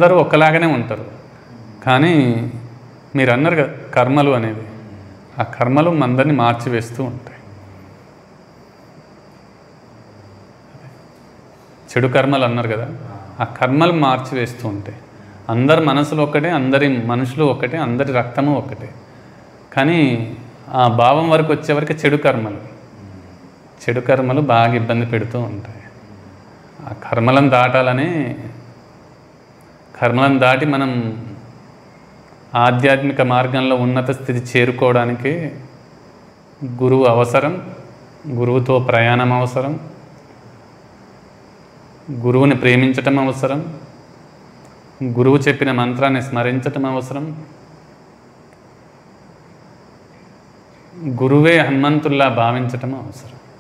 అందరూ ఒకలాగానే ఉంటారు కానీ మీరు అన్నారు కదా కర్మలు అనేది ఆ కర్మలు మందరిని మార్చివేస్తూ ఉంటాయి చెడు కర్మలు అన్నారు కదా ఆ కర్మలు మార్చివేస్తూ ఉంటాయి అందరి మనసులు ఒక్కటే అందరి మనుషులు ఒక్కటే అందరి రక్తము ఒక్కటే కానీ ఆ భావం వరకు వచ్చేవరకు చెడు కర్మలు చెడు కర్మలు బాగా ఇబ్బంది పెడుతూ ఉంటాయి ఆ కర్మలను దాటాలని కర్మలను దాటి మనం ఆధ్యాత్మిక మార్గంలో ఉన్నత స్థితి చేరుకోవడానికి గురువు అవసరం గురువుతో ప్రయాణం అవసరం గురువుని ప్రేమించటం అవసరం గురువు చెప్పిన మంత్రాన్ని స్మరించటం అవసరం గురువే హనుమంతుల్లా భావించటం అవసరం